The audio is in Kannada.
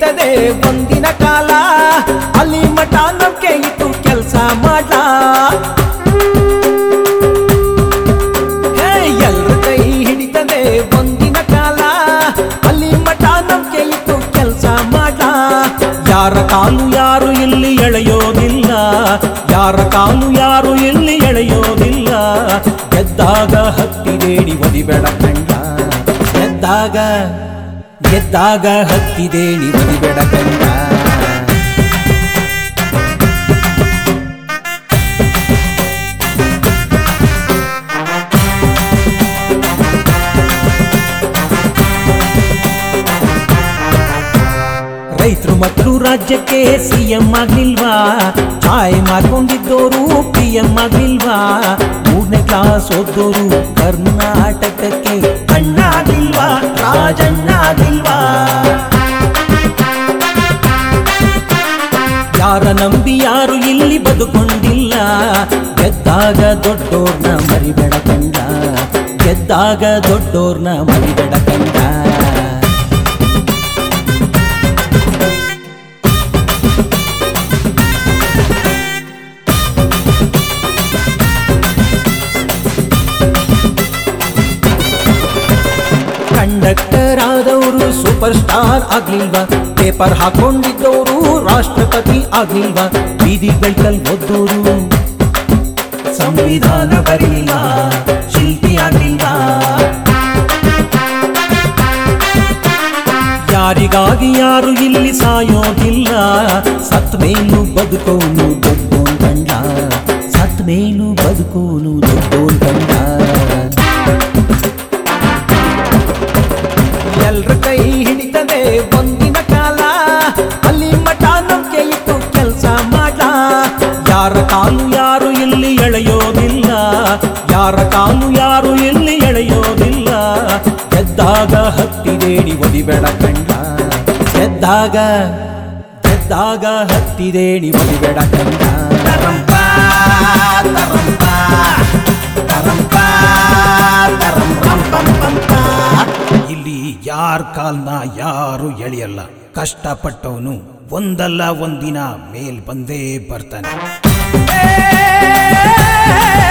ಹಿಡಿತದೆ ಒಂದಿನ ಕಾಲ ಅಲ್ಲಿ ಮಠ ನಂಬಿಕೆ ಇಟ್ಟು ಕೆಲಸ ಮಾಡ ಹೇ ಎಲ್ರ ಕೈ ಹಿಡಿತದೆ ಒಂದಿನ ಕಾಲ ಅಲ್ಲಿ ಮಠ ನಂಬಿಕೆ ಇಟ್ಟು ಕೆಲಸ ಮಾಡ ಯಾರ ಕಾಲು ಯಾರು ಇಲ್ಲಿ ಎಳೆಯೋದಿಲ್ಲ ಯಾರ ಕಾಲು ಯಾರು ಇಲ್ಲಿ ಎಳೆಯೋದಿಲ್ಲ ಗೆದ್ದಾಗ ಹತ್ತಿದೇಡಿ ಒದಿಬೇಡ ಕಂಡ ಗೆದ್ದಾಗ ಗೆದ್ದಾಗ ಹತ್ತಿದೇಡಿ ಒದಿಬೇಡ ಕಂಡ ರೈತರು ಮಕ್ಕಳು ರಾಜ್ಯಕ್ಕೆ ಸಿಎಂ ಆಗ್ಲಿಲ್ವಾ ಚಾಯ್ ಮಾಡ್ಕೊಂಡಿದ್ದೋರು ಪಿ ಎಂ ಆಗ್ಲಿಲ್ವಾ ಮೂರನೇ ಕ್ಲಾಸ್ ಓದೋರು ಕರ್ನಾಟಕಕ್ಕೆ ಕಣ್ಣಾಗಿಲ್ವಾ ರಾಜಣ್ಣ ಆಗಿಲ್ವಾ ಯಾರ ನಂಬಿ ಯಾರು ಇಲ್ಲಿ ಬದುಕೊಂಡಿಲ್ಲ ಗೆದ್ದಾಗ ದೊಡ್ಡೋರ್ನ ಮರಿಬೇಡ ಕಂಡ ಗೆದ್ದಾಗ ದೊಡ್ಡೋರ್ನ ಮರಿಬೇಡ ಕಂಡ ಕಂಡಕ್ಟರ್ ಆದವರು ಸೂಪರ್ ಸ್ಟಾರ್ ಆಗ್ಲಿಲ್ವಾ ಪೇಪರ್ ಹಾಕೊಂಡಿದ್ದವರು ರಾಷ್ಟ್ರಪತಿ ಆಗ್ಲಿಲ್ವಾ ಬೀದಿ ಬೆಳ್ಕಲ್ ಓದೋರು ಸಂವಿಧಾನ ಬರಲಿಲ್ಲ ಶಿಲ್ಪಿ ಆಗ್ಲಿಲ್ವಾ ಯಾರಿಗಾಗಿ ಯಾರು ಇಲ್ಲಿ ಸಾಯೋದಿಲ್ಲ ಸತ್ ಮೇಲೂ ಬದುಕೋನು ದೊಡ್ಡೋನ್ ಕಂಡ ಸತ್ ಮೇಲೂ ಬದುಕೋನು ದೊಡ್ಡೋನ್ ಕಂಡ ಎಲ್ರ ಕೈ ಹಿಡಿತದೆ ಒಂದಿನ ಕಾಲ ಅಲ್ಲಿ ಮಠ ನಂಬಿಕೆ ಇಟ್ಟು ಕೆಲಸ ಮಾಡ ಯಾರ ಕಾಲು ಯಾರು ಇಲ್ಲಿ ಎಳೆಯೋದಿಲ್ಲ ಯಾರ ಕಾಲು ಯಾರು ಇಲ್ಲಿ ಎಳೆಯೋದಿಲ್ಲ ಗೆದ್ದಾಗ ಹತ್ತಿದೇಡಿ ಒದಿಬೇಡ ಕಂಡ ಗೆದ್ದಾಗ ಗೆದ್ದಾಗ ಹತ್ತಿದೇಡಿ ಒದಿಬೇಡ ಕಂಡ ತರಂಪ, ತರಂಪ, ತರಂಪ, ತರಂ ಪಂ ಪಂ ಪಂ ಪ. ಇಲ್ಲಿ ಯಾರ ಕಾಲ್ನ ಯಾರು ಎಳೆಯಲ್ಲ ಕಷ್ಟಪಟ್ಟವನು ಒಂದಲ್ಲ ಒಂದಿನ ಮೇಲ್ ಬಂದೇ ಬರ್ತಾನೆ